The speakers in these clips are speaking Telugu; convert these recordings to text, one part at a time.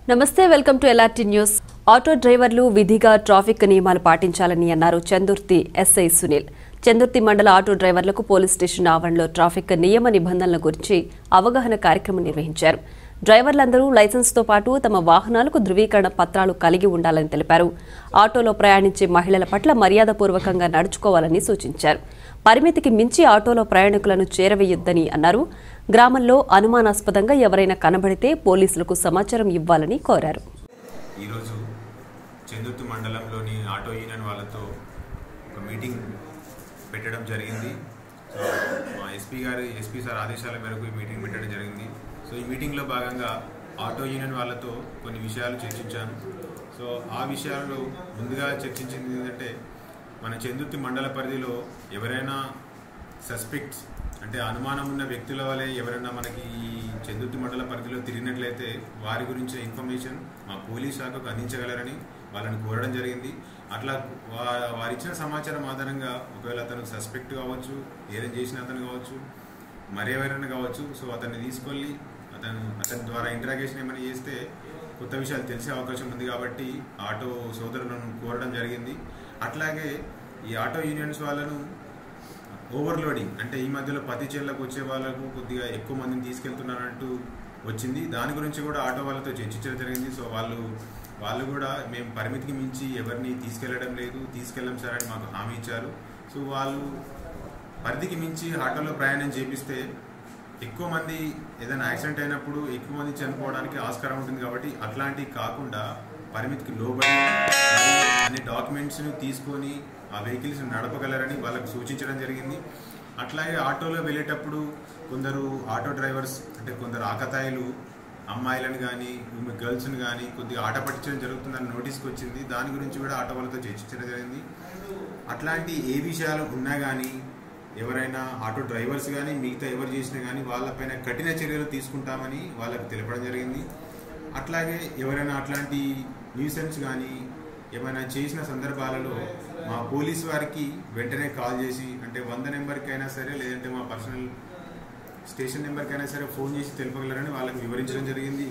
నమస్తే welcome to LRT news auto డ్రైవర్లు విధిగా ట్రాఫిక్ నియమాలు పాటించాలని అన్నారు చందుర్తి ఎస్ఐ సునీల్ చందుర్తి మండల ఆటో డ్రైవర్లకు పోలీస్ స్టేషన్ ఆవరణలో ట్రాఫిక్ నియమ నిబంధనల గురించి అవగాహన కార్యక్రమం నిర్వహించారు డ్రైవర్లందరూ లైసెన్స్తో పాటు తమ వాహనాలకు ధృవీకరణ పత్రాలు కలిగి ఉండాలని తెలిపారు ఆటోలో ప్రయాణించే మహిళల పట్ల మర్యాదపూర్వకంగా నడుచుకోవాలని సూచించారు పరిమితికి మించి ఆటోలో ప్రయాణికులను చేరవేయొద్దని అన్నారు గ్రామంలో అనుమానాస్పదంగా ఎవరైనా కనబడితే పోలీసులకు సమాచారం ఇవ్వాలని కోరారు ఈరోజు చందుర్తి మండలంలోని ఆటో యూనియన్ వాళ్ళతో ఒక మీటింగ్ పెట్టడం జరిగింది సో మా ఎస్పీ గారు ఎస్పీ సార్ ఆదేశాల మేరకు ఈ మీటింగ్ పెట్టడం జరిగింది సో ఈ మీటింగ్లో భాగంగా ఆటో యూనియన్ వాళ్ళతో కొన్ని విషయాలు చర్చించాను సో ఆ విషయాల్లో ముందుగా చర్చించింది ఏంటంటే మన చందుర్తి మండల పరిధిలో ఎవరైనా సస్పెక్ట్స్ అంటే అనుమానం ఉన్న వ్యక్తుల వలె ఎవరైనా మనకి ఈ చందుర్తి మండల పరిధిలో తిరిగినట్లయితే వారి గురించిన ఇన్ఫర్మేషన్ మా పోలీస్ శాఖకు అందించగలరని వాళ్ళని కోరడం జరిగింది అట్లా వా- వారు ఇచ్చిన సమాచారం ఆధారంగా ఒకవేళ అతను సస్పెక్ట్ కావచ్చు ఏదైనా చేసిన అతను కావచ్చు మరెవరైనా కావచ్చు సో అతన్ని తీసుకెళ్ళి అతను అతని ద్వారా ఇంటరాగేషన్ ఏమైనా చేస్తే కొత్త విషయాలు తెలిసే అవకాశం ఉంది కాబట్టి ఆటో సోదరులను కోరడం జరిగింది అట్లాగే ఈ ఆటో యూనియన్స్ వాళ్ళను ఓవర్లోడింగ్ అంటే ఈ మధ్యలో పత్తి చేనులకు వచ్చే వాళ్ళకు కొద్దిగా ఎక్కువ మందిని తీసుకెళ్తున్నారంటూ వచ్చింది దాని గురించి కూడా ఆటో వాళ్ళతో చర్చించడం జరిగింది సో వాళ్ళు వాళ్ళు కూడా మేము పరిమితికి మించి ఎవరిని తీసుకెళ్లడం లేదు తీసుకెళ్ళం సార్ అని మాకు హామీ ఇచ్చారు సో వాళ్ళు పరిధికి మించి ఆటోలో ప్రయాణం చేపిస్తే ఎక్కువ మంది ఏదైనా యాక్సిడెంట్ అయినప్పుడు ఎక్కువ మంది చనిపోవడానికి ఆస్కారం ఉంటుంది కాబట్టి అట్లాంటివి కాకుండా పరిమితికి లోబడి మరియు అన్ని డాక్యుమెంట్స్ను తీసుకొని ఆ వెహికల్స్ నడపగలరని వాళ్ళకు సూచించడం జరిగింది అట్లాగే ఆటోలో వెళ్ళేటప్పుడు కొందరు ఆటో డ్రైవర్స్ అంటే కొందరు ఆకతాయిలు అమ్మాయిలను కానీ గర్ల్స్ని కానీ కొద్దిగా ఆట పట్టించడం జరుగుతుందని నోటీస్కి వచ్చింది దాని గురించి కూడా ఆటో వాళ్ళతో చర్చించడం జరిగింది అట్లాంటి ఏ విషయాలు ఉన్నా కానీ ఎవరైనా ఆటో డ్రైవర్స్ కానీ మిగతా ఎవరు చేసినా కానీ వాళ్ళపైన కఠిన చర్యలు తీసుకుంటామని వాళ్ళకి తెలపడం జరిగింది అట్లాగే ఎవరైనా అట్లాంటి న్యూసెన్స్ కానీ ఏమైనా చేసిన సందర్భాలలో మా పోలీస్ వారికి వెంటనే కాల్ చేసి అంటే వంద నెంబర్కి అయినా సరే లేదంటే మా పర్సనల్ స్టేషన్ నెంబర్కి అయినా సరే ఫోన్ చేసి తెలుపగలరని వాళ్ళకి వివరించడం జరిగింది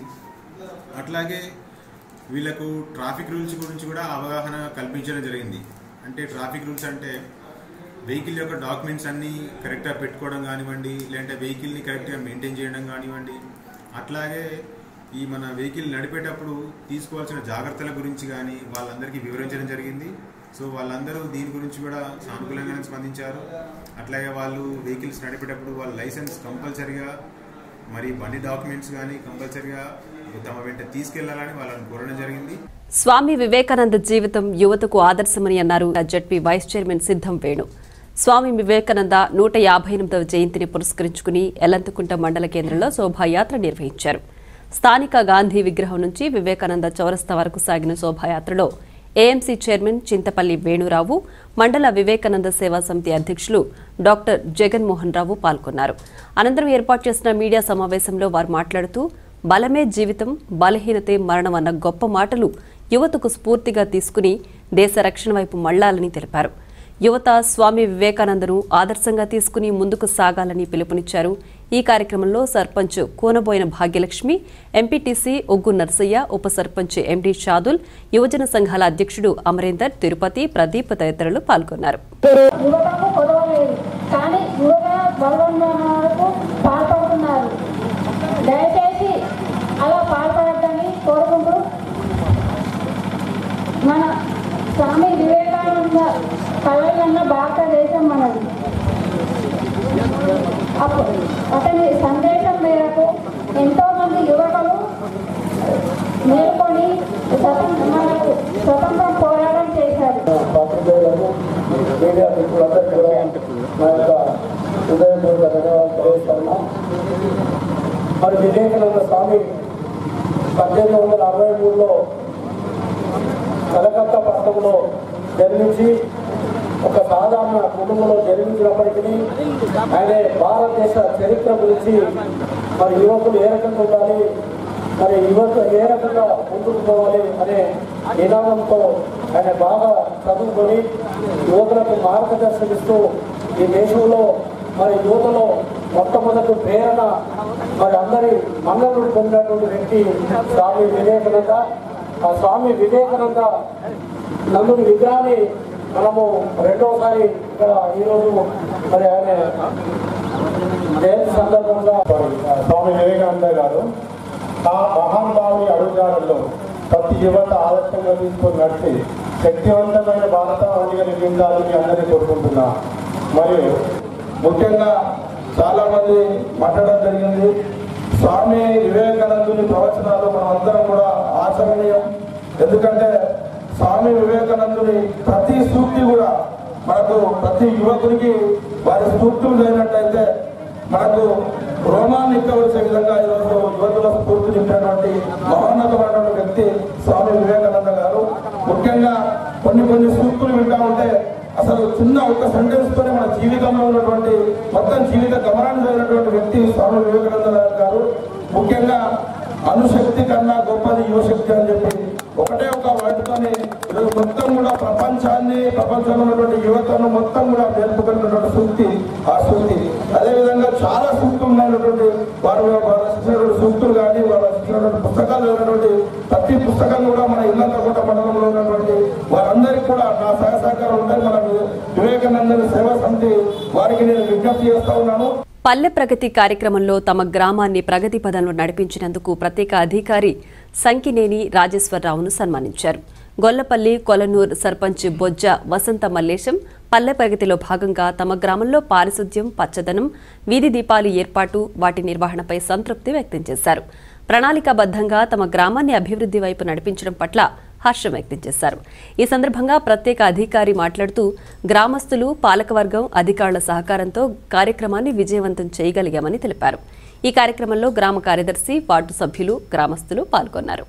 అట్లాగే వీళ్ళకు ట్రాఫిక్ రూల్స్ గురించి కూడా అవగాహన కల్పించడం జరిగింది అంటే ట్రాఫిక్ రూల్స్ అంటే వెహికల్ యొక్క డాక్యుమెంట్స్ అన్నీ కరెక్ట్గా పెట్టుకోవడం కానివ్వండి లేదంటే వెహికల్ని కరెక్ట్గా మెయింటైన్ చేయడం కానివ్వండి అట్లాగే ఈ మన వెహికల్ నడిపేటప్పుడు తీసుకోవాల్సిన జాగ్రత్తల గురించి కానీ వాళ్ళందరికీ వివరించడం జరిగింది సో వాళ్ళందరూ దీని గురించి కూడా సానుకూలంగానే స్పందించారు అట్లాగే వాళ్ళు వెహికల్స్ నడిపేటప్పుడు వాళ్ళ లైసెన్స్ కంపల్సరిగా మరి బండి డాక్యుమెంట్స్ కానీ కంపల్సరిగా తమ వెంట తీసుకెళ్లాలని వాళ్ళని కోరడం జరిగింది స్వామి వివేకానంద జీవితం యువతకు ఆదర్శమని అన్నారు జడ్పీ వైస్ చైర్మన్ సిద్ధం వేణు స్వామి వివేకానంద నూట యాభై ఎనిమిదవ జయంతిని పురస్కరించుకుని ఎల్లంతకుంట మండల కేంద్రంలో శోభాయాత్ర నిర్వహించారు స్థానిక గాంధీ విగ్రహం నుంచి వివేకానంద చౌరస్తా వరకు సాగిన శోభాయాత్రలో ఏఎంసీ చైర్మన్ చింతపల్లి వేణురావు మండల వివేకానంద సేవా సమితి అధ్యక్షులు డాక్టర్ జగన్మోహన్ రావు పాల్గొన్నారు అనంతరం ఏర్పాటు చేసిన మీడియా సమావేశంలో వారు మాట్లాడుతూ బలమే జీవితం బలహీనతే మరణం అన్న గొప్ప మాటలు యువతకు స్ఫూర్తిగా తీసుకుని దేశ రక్షణ వైపు మళ్లాలని తెలిపారు యువత స్వామి వివేకానందను ఆదర్శంగా తీసుకుని ముందుకు సాగాలని పిలుపునిచ్చారు ఈ కార్యక్రమంలో సర్పంచ్ కోనబోయిన భాగ్యలక్ష్మి ఎంపీటీసీ ఒగ్గు నర్సయ్య ఉప సర్పంచ్ ఎండి షాదుల్ యువజన సంఘాల అధ్యక్షుడు అమరేందర్ తిరుపతి ప్రదీప్ తదితరులు పాల్గొన్నారు యువతకు కొదవలేదు కానీ యువత బలవన్మరణకు పాల్పడుతున్నారు దయచేసి అలా పాల్పడద్దని కోరుకుంటూ మన స్వామి వివేకానంద కలగన్న భారతదేశం మనది అప్పుడు అతని సందేశం మేరకు ఎంతో మంది యువకులు మేల్కొని స్వతంత్ర మనకు స్వతంత్ర పోరాటం చేశారు పాత్రికేయులకు మీడియా మిత్రులందరికీ కూడా నా యొక్క హృదయపూర్వక ధన్యవాదాలు తెలియజేస్తున్నా మరి వివేకానంద స్వామి పద్దెనిమిది వందల అరవై మూడులో కలకత్తా పట్టణంలో జన్మించి ఒక సాధారణ కుటుంబంలో జన్మించినప్పటికీ ఆయన భారతదేశ చరిత్ర గురించి మరి యువకులు ఏ రకంగా ఉండాలి మరి యువత ఏ రకంగా ముందుకు పోవాలి అనే నినాదంతో ఆయన బాగా చదువుకొని యువకులకు మార్గదర్శనం ఇస్తూ ఈ దేశంలో మరి యువతలో మొట్టమొదటి ప్రేరణ మరి అందరి మన్నలు పొందినటువంటి వ్యక్తి స్వామి వివేకానంద ఆ స్వామి వివేకానంద నందుని విగ్రహాన్ని మనము రెండవసారి ఇక్కడ ఈరోజు మరి ఆయన జయంతి సందర్భంగా స్వామి వివేకానంద గారు ఆ మహానుభావుని అడుగుజాడల్లో ప్రతి యువత ఆదర్శంగా తీసుకొని నడిచి శక్తివంతమైన భారతావనిగా నిర్మించాలని అందరినీ కోరుకుంటున్నా మరియు ముఖ్యంగా చాలా మంది మాట్లాడడం జరిగింది స్వామి వివేకానందుని ప్రవచనాలు మనం అందరం కూడా ఆచరణీయం ఎందుకంటే స్వామి వివేకానందుని ప్రతి సూక్తి కూడా మనకు ప్రతి యువకునికి వారి సూక్తులు జరిగినట్టయితే మనకు రోమాన్ని ఎక్కవచ్చే విధంగా ఈరోజు యువతుల స్ఫూర్తి నింపినటువంటి మహోన్నతమైనటువంటి వ్యక్తి స్వామి వివేకానంద గారు ముఖ్యంగా కొన్ని కొన్ని సూక్తులు వింటా ఉంటే అసలు చిన్న ఒక సెంటెన్స్ తోనే మన జీవితంలో ఉన్నటువంటి మొత్తం జీవిత గమనాన్ని చదివినటువంటి వ్యక్తి స్వామి వివేకానంద గారు ముఖ్యంగా అణుశక్తి కన్నా గొప్పది యువశక్తి అని చెప్పి ఒకటే ఒక వాటితోని ఈరోజు మొత్తం కూడా ప్రపంచాన్ని ప్రపంచంలో ఉన్నటువంటి యువతను మొత్తం కూడా నేర్పుతున్నటువంటి సూక్తి ఆ సూక్తి అదేవిధంగా చాలా సూక్తులు ఉన్నటువంటి వారు వారు రచించినటువంటి సూక్తులు కానీ వారు రచించినటువంటి పుస్తకాలు ఉన్నటువంటి ప్రతి పుస్తకం కూడా మన ఇల్లంతకోట మండలంలో ఉన్నటువంటి వారందరికీ కూడా నా సహ సహకారం ఉంటాయి మన వివేకానంద సేవా సమితి వారికి నేను విజ్ఞప్తి చేస్తా ఉన్నాను పల్లె ప్రగతి కార్యక్రమంలో తమ గ్రామాన్ని ప్రగతి పదంలో నడిపించినందుకు ప్రత్యేక అధికారి సంకినేని రాజేశ్వరరావును సన్మానించారు గొల్లపల్లి కొలనూర్ సర్పంచ్ బొజ్జ వసంత మల్లేశం పల్లె ప్రగతిలో భాగంగా తమ గ్రామంలో పారిశుద్ధ్యం పచ్చదనం వీధి దీపాలు ఏర్పాటు వాటి నిర్వహణపై సంతృప్తి వ్యక్తం చేశారు ప్రణాళికాబద్ధంగా తమ గ్రామాన్ని అభివృద్ధి వైపు నడిపించడం పట్ల హర్షం వ్యక్తం చేశారు ఈ సందర్భంగా ప్రత్యేక అధికారి మాట్లాడుతూ గ్రామస్తులు పాలకవర్గం అధికారుల సహకారంతో కార్యక్రమాన్ని విజయవంతం చేయగలిగామని తెలిపారు ఈ కార్యక్రమంలో గ్రామ కార్యదర్శి వార్డు సభ్యులు గ్రామస్తులు పాల్గొన్నారు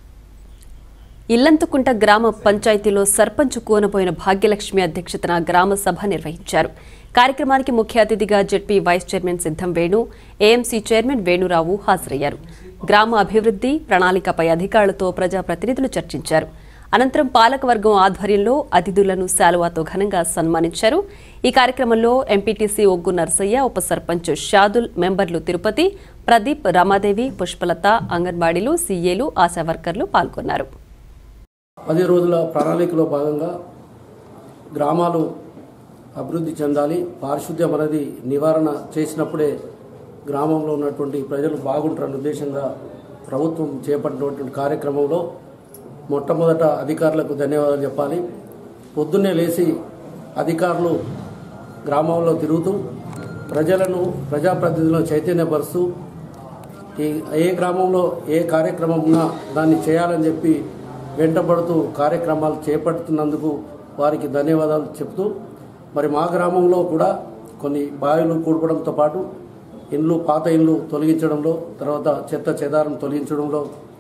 ఇల్లంతుకుంట గ్రామ పంచాయతీలో సర్పంచ్ కూనపోయిన భాగ్యలక్ష్మి అధ్యక్షతన గ్రామ సభ నిర్వహించారు కార్యక్రమానికి ముఖ్య అతిథిగా జెడ్పీ వైస్ చైర్మన్ సిద్ధం వేణు ఏఎంసీ చైర్మన్ వేణురావు హాజరయ్యారు గ్రామ అభివృద్ధి ప్రణాళికపై అధికారులతో ప్రజాప్రతినిధులు చర్చించారు అనంతరం పాలకవర్గం ఆధ్వర్యంలో అతిథులను శాలువాతో ఘనంగా సన్మానించారు ఈ కార్యక్రమంలో ఎంపీటీసీ ఒగ్గు నర్సయ్య ఉప సర్పంచ్ షాదుల్ మెంబర్లు తిరుపతి ప్రదీప్ రమాదేవి పుష్పలత అంగన్వాడీలు సీఏలు ఆశా వర్కర్లు పాల్గొన్నారు పది రోజుల ప్రణాళికలో భాగంగా గ్రామాలు అభివృద్ధి చెందాలి పారిశుద్ధ్యం అనేది నివారణ చేసినప్పుడే గ్రామంలో ఉన్నటువంటి ప్రజలు బాగుంటారన్న ఉద్దేశంగా ప్రభుత్వం చేపట్టినటువంటి కార్యక్రమంలో మొట్టమొదట అధికారులకు ధన్యవాదాలు చెప్పాలి పొద్దున్నే లేచి అధికారులు గ్రామంలో తిరుగుతూ ప్రజలను ప్రజాప్రతినిధులను చైతన్యపరుస్తూ ఈ ఏ గ్రామంలో ఏ కార్యక్రమం ఉన్నా దాన్ని చేయాలని చెప్పి వెంటబడుతూ కార్యక్రమాలు చేపడుతున్నందుకు వారికి ధన్యవాదాలు చెప్తూ మరి మా గ్రామంలో కూడా కొన్ని బావిలు కూడపడంతో పాటు ఇండ్లు పాత ఇండ్లు తొలగించడంలో తర్వాత చెత్త చెదారం తొలగించడంలో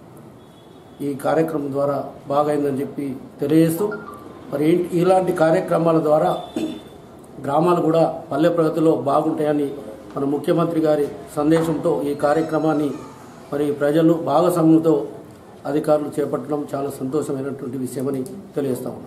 ఈ కార్యక్రమం ద్వారా బాగైందని చెప్పి తెలియజేస్తూ మరి ఈ- ఇలాంటి కార్యక్రమాల ద్వారా గ్రామాలు కూడా పల్లె ప్రగతిలో బాగుంటాయని మన ముఖ్యమంత్రి గారి సందేశంతో ఈ కార్యక్రమాన్ని మరి ప్రజలు భాగస్వామ్యంతో అధికారులు చేపట్టడం చాలా సంతోషమైనటువంటి విషయమని తెలియజేస్తా ఉన్నాం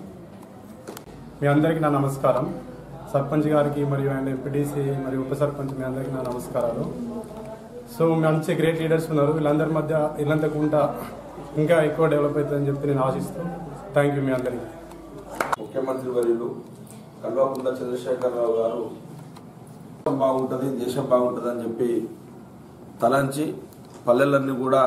మీ అందరికీ నా నమస్కారం సర్పంచ్ గారికి మరియు అండ్ ఎంపీటీసీ మరియు ఉప సర్పంచ్ మీ అందరికీ నా నమస్కారాలు సో మంచి గ్రేట్ లీడర్స్ ఉన్నారు వీళ్ళందరి మధ్య ఇల్లంతకుంట ఇంకా ఎక్కువ డెవలప్ అవుతుందని చెప్పి నేను ఆశిస్తూ థ్యాంక్ యూ మీ అందరికీ ముఖ్యమంత్రి వర్యులు కల్వకుంట్ల చంద్రశేఖరరావు గారు బాగుంటుంది దేశం బాగుంటుంది అని చెప్పి తలంచి పల్లెలన్నీ కూడా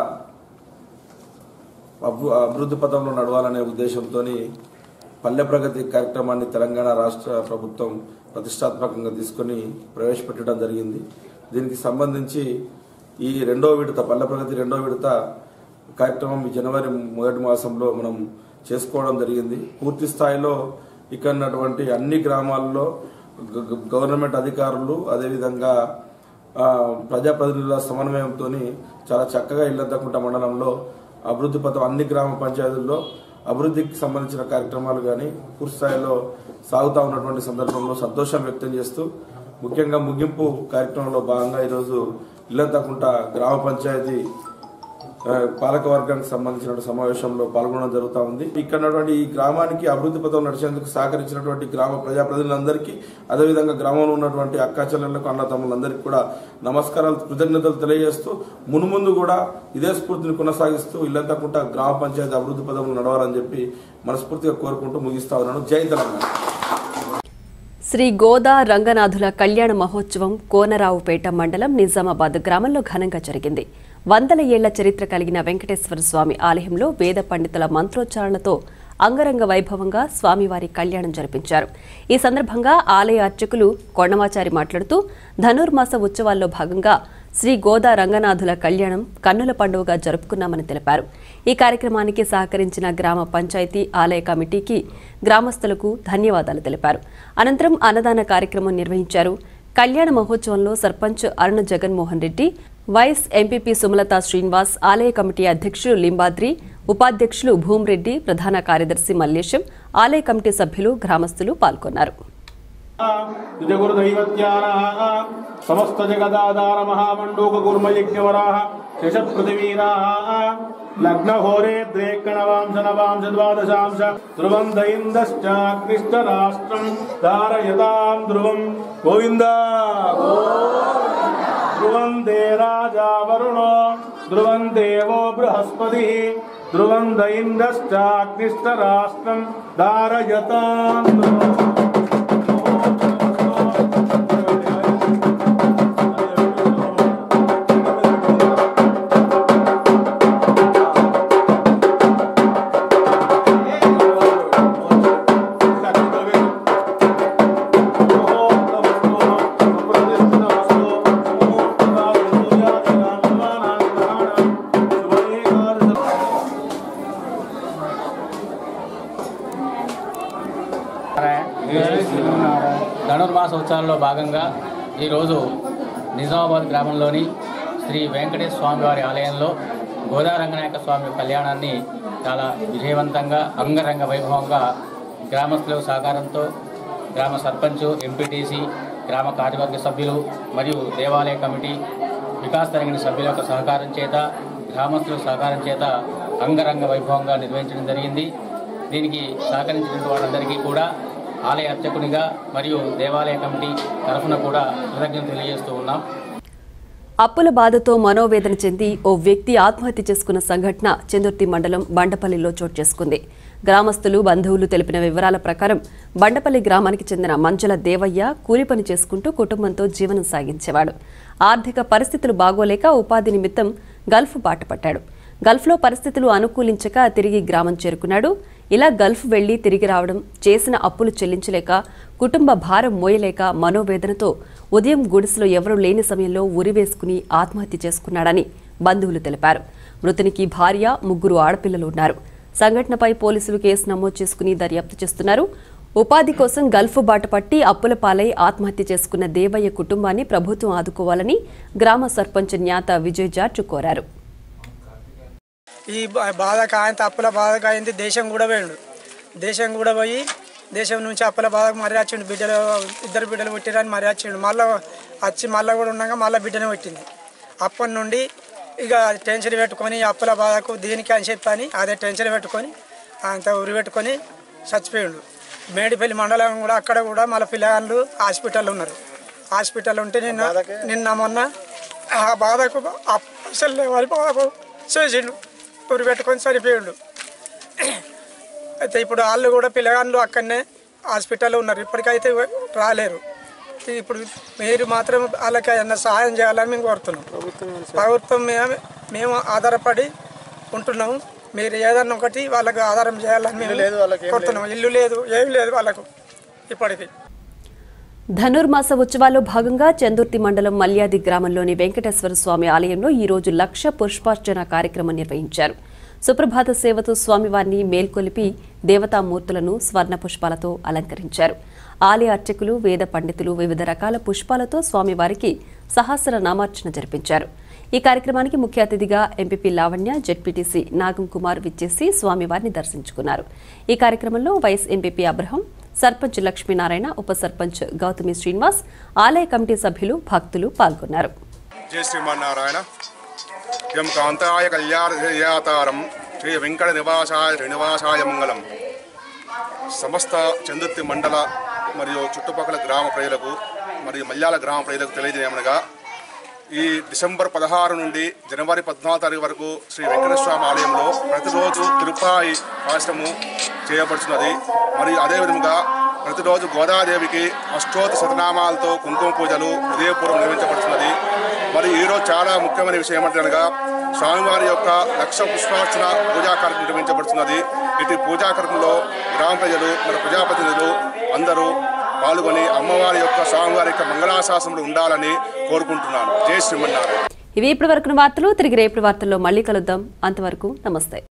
అభి- అభివృద్ధి పథంలో నడవాలనే ఉద్దేశంతో పల్లె ప్రగతి కార్యక్రమాన్ని తెలంగాణ రాష్ట్ర ప్రభుత్వం ప్రతిష్టాత్మకంగా తీసుకొని ప్రవేశపెట్టడం జరిగింది దీనికి సంబంధించి ఈ రెండో విడత పల్లె ప్రగతి రెండో విడత కార్యక్రమం ఈ జనవరి మొదటి మాసంలో మనం చేసుకోవడం జరిగింది పూర్తి స్థాయిలో ఇక్కడ ఉన్నటువంటి అన్ని గ్రామాల్లో గ- గ- గవర్నమెంట్ అధికారులు అదేవిధంగా ఆ, ప్రజాప్రతినిధుల సమన్వయంతో చాలా చక్కగా ఇల్లద్దకుంట మండలంలో అభివృద్ధి పథం అన్ని గ్రామ పంచాయతీల్లో అభివృద్ధికి సంబంధించిన కార్యక్రమాలు కానీ పూర్తి స్థాయిలో సాగుతా ఉన్నటువంటి సందర్భంలో సంతోషం వ్యక్తం చేస్తూ ముఖ్యంగా ముగింపు కార్యక్రమంలో భాగంగా ఈరోజు ఇల్లంతకుంట గ్రామ పంచాయతీ ఆ, పాలక వర్గానికి సంబంధించిన సమావేశంలో పాల్గొనడం జరుగుతూ ఉంది ఇక్కడ ఉన్నటువంటి ఈ గ్రామానికి అభివృద్ధి పథం నడిచేందుకు సహకరించినటువంటి గ్రామ ప్రజాప్రతినిధులందరికీ అదేవిధంగా గ్రామంలో ఉన్నటువంటి అక్కా చెల్లెళ్లకు అన్నతమ్ములందరికీ కూడా నమస్కారాలు కృతజ్ఞతలు తెలియజేస్తూ మునుముందు కూడా ఇదే స్ఫూర్తిని కొనసాగిస్తూ ఇల్లంతకుంట గ్రామ పంచాయతీ అభివృద్ధి పదంలో నడవాలని చెప్పి మనస్ఫూర్తిగా కోరుకుంటూ ముగిస్తా ఉన్నాను జై తెలంగాణ శ్రీ గోదా రంగనాథుల కళ్యాణ మహోత్సవం కోనరావుపేట మండలం నిజామాబాద్ గ్రామంలో ఘనంగా జరిగింది వందల ఏళ్ల చరిత్ర కలిగిన వెంకటేశ్వర స్వామి ఆలయంలో వేద పండితుల మంత్రోచ్చారణలతో అంగరంగ వైభవంగా స్వామివారి కళ్యాణం జరిపించారు ఈ సందర్భంగా ఆలయ అర్చకులు కొండమాచారి మాట్లాడుతూ ధనుర్మాస ఉత్సవాల్లో భాగంగా శ్రీ గోదా రంగనాథుల కళ్యాణం కన్నుల పండుగగా జరుపుకున్నామని తెలిపారు ఈ కార్యక్రమానికి సహకరించిన గ్రామ పంచాయతీ ఆలయ కమిటీకి గ్రామస్తులకు ధన్యవాదాలు తెలిపారు అనంతరం అన్నదాన కార్యక్రమం నిర్వహించారు కళ్యాణ మహోత్సవంలో సర్పంచ్ అరుణ జగన్మోహన్ రెడ్డి వైస్ ఎంపీపీ సుమలత శ్రీనివాస్ ఆలయ కమిటీ అధ్యక్షులు లింబాద్రి ఉపాధ్యక్షులు భూమిరెడ్డి ప్రధాన కార్యదర్శి మల్లేశం ఆలయ కమిటీ సభ్యులు గ్రామస్తులు పాల్గొన్నారు నిజగురుదైవత్యానాः సమస్త జగదాధార మహామండూక కుర్మయజ్ఞవరాः శశ పృథివీరాः లగ్నహోరే ద్రేక్కణవాంశ నవాంశ ద్వాదశాంశ ధ్రువం దైందశ్చాకృష్ట రాష్ట్రం ధారయతాం ధ్రువం గోవింద ధ్రువం దే రాజా వరుణో ధ్రువం దేవో బృహస్పతి ధ్రువం దైందశ్చాకృష్ట రాష్ట్రం ధారయతాం ధ్రువం ధనుర్మాస ఉత్సవాల్లో భాగంగా ఈరోజు నిజామాబాద్ గ్రామంలోని శ్రీ వెంకటేశ్వర స్వామి వారి ఆలయంలో గోదారంగనాయక స్వామి కళ్యాణాన్ని చాలా విజయవంతంగా అంగరంగ వైభవంగా గ్రామస్తుల సహకారంతో గ్రామ సర్పంచ్ ఎంపీటీసీ గ్రామ కార్యవర్గ సభ్యులు మరియు దేవాలయ కమిటీ వికాస్ తరగిన సభ్యుల యొక్క సహకారం చేత గ్రామస్తుల సహకారం చేత అంగరంగ వైభవంగా నిర్వహించడం జరిగింది దీనికి సహకరించినటువంటి వాళ్ళందరికీ కూడా ఆలయ అర్చకునిగా మరియు దేవాలయ కమిటీ తరఫున కూడా కృతజ్ఞతలు తెలియజేస్తూ ఉన్నాం అప్పుల బాధతో మనోవేదన చెంది ఓ వ్యక్తి ఆత్మహత్య చేసుకున్న సంఘటన చందుర్తి మండలం బండపల్లిలో చోటు చేసుకుంది గ్రామస్తులు బంధువులు తెలిపిన వివరాల ప్రకారం బండపల్లి గ్రామానికి చెందిన మంజల దేవయ్య కూలి పని చేసుకుంటూ కుటుంబంతో జీవనం సాగించేవాడు ఆర్థిక పరిస్థితులు బాగోలేక ఉపాధి నిమిత్తం గల్ఫ్ బాట పట్టాడు గల్ఫ్లో పరిస్థితులు అనుకూలించక తిరిగి గ్రామం చేరుకున్నాడు ఇలా గల్ఫ్ వెళ్లి తిరిగి రావడం చేసిన అప్పులు చెల్లించలేక కుటుంబ భారం మోయలేక మనోవేదనతో ఉదయం గుడిసెలో ఎవరూ లేని సమయంలో ఉరివేసుకుని ఆత్మహత్య చేసుకున్నాడని బంధువులు తెలిపారు మృతునికి భార్య ముగ్గురు ఆడపిల్లలు ఉన్నారు సంఘటనపై పోలీసులు కేసు నమోదు చేసుకుని దర్యాప్తు చేస్తున్నారు ఉపాధి కోసం గల్ఫ్ బాట పట్టి అప్పుల పాలై ఆత్మహత్య చేసుకున్న దేవయ్య కుటుంబాన్ని ప్రభుత్వం ఆదుకోవాలని గ్రామ సర్పంచ్ న్యాత విజయ్ జార్జ్ కోరారు ఈ బా- బాధకు ఆయన అప్పుల బాధకు అయింది దేశం కూడా పోయిండు దేశం కూడా పోయి దేశం నుంచి అప్పుల బాధకు మరీ వచ్చిండు బిడ్డలు ఇద్దరు బిడ్డలు పుట్టిరని మరీ వచ్చిండు మళ్ళీ వచ్చి మళ్ళీ కూడా ఉండగా మళ్ళీ బిడ్డనే పుట్టింది అప్పటి నుండి ఇక టెన్షన్ పెట్టుకొని ఈ అప్పుల బాధకు దీనికి అని చెప్పని అదే టెన్షన్ పెట్టుకొని అంత ఉరి పెట్టుకొని చచ్చిపోయిండు మేడిపల్లి మండలం కూడా అక్కడ కూడా మళ్ళీ పిల్లగాళ్ళు హాస్పిటల్లో ఉన్నారు హాస్పిటల్ ఉంటే నిన్న నిన్న మొన్న ఆ బాధకు అప్- అసలు లేవని బాధకు చేసిండు ఉరి పెట్టుకొని చనిపోయిండు అయితే ఇప్పుడు వాళ్ళు కూడా పిల్లగాళ్ళు అక్కడనే హాస్పిటల్లో ఉన్నారు ఇప్పటికైతే రాలేరు ఇప్పుడు మీరు మాత్రం వాళ్ళకి ఏమన్నా సహాయం చేయాలని మేము కోరుతున్నాం ప్రభుత్వం మీద మేము ఆధారపడి ఉంటున్నాము మీరు ఏదన్నా ఒకటి వాళ్ళకి ఆధారం చేయాలని మేము కోరుతున్నాం ఇల్లు లేదు ఏమి లేదు వాళ్ళకు ఇప్పటికి ధనుర్మాస ఉత్సవాల్లో భాగంగా చందుర్తి మండలం మల్యాది గ్రామంలోని వెంకటేశ్వర స్వామి ఆలయంలో ఈ రోజు లక్ష పుష్పార్చన కార్యక్రమం నిర్వహించారు సుప్రభాత సేవతో స్వామివారిని మేల్కొలిపి దేవతామూర్తులను స్వర్ణ పుష్పాలతో అలంకరించారు ఆలయ అర్చకులు వేద పండితులు వివిధ రకాల పుష్పాలతో స్వామివారికి సహస్ర నామార్చన జరిపించారు ఈ కార్యక్రమానికి ముఖ్య అతిథిగా ఎంపీపీ లావణ్య జెడ్పీటీసీ నాగం కుమార్ విచ్చేసి స్వామివారిని దర్శించుకున్నారు ఈ కార్యక్రమంలో vice MPP Abraham sarpanch Lakshminarayana ఉప సర్పంచ్ గౌతమి శ్రీనివాస్ ఆలయ కమిటీ సభ్యులు భక్తులు పాల్గొన్నారు జై శ్రీమన్నారాయణ ఎం కాంతాయ కళ్యాణయాతారం శ్రీ వెంకట నివాసాయ శ్రీనివాసాయ మంగళం సమస్త చందుర్తి మండల మరియు చుట్టుపక్కల గ్రామ ప్రజలకు మరియు మల్యాల గ్రామ ప్రజలకు తెలియజేయమనగా ఈ డిసెంబర్ పదహారు నుండి జనవరి పద్నాలుగు తారీఖు వరకు శ్రీ వెంకటేశ్వర స్వామి ఆలయంలో ప్రతిరోజు తిరుపాయి ఆశ్రమం చేయబడుతున్నది మరియు అదేవిధంగా ప్రతిరోజు గోదాదేవికి అష్టోత్తర శతనామాలతో కుంకుమ పూజలు ఉదయపూర్వం నిర్వహించబడుతున్నది మరి ఈరోజు చాలా ముఖ్యమైన విషయం ఏమంటనగా స్వామివారి యొక్క లక్ష పుష్పార్చన పూజా కార్యక్రమం నిర్వహించబడుతున్నది ఇటు పూజా కార్యక్రమంలో గ్రామ ప్రజలు మరి ప్రజాప్రతినిధులు అందరూ పాల్గొని అమ్మవారి యొక్క స్వామివారి యొక్క మంగళాశాసనములు ఉండాలని కోరుకుంటున్నాను జై శ్రీమన్నారాయణ ఇవి ఇప్పటి వరకు వార్తలు తిరిగి రేపటి వార్తల్లో మళ్ళీ కలుద్దాం అంతవరకు నమస్తే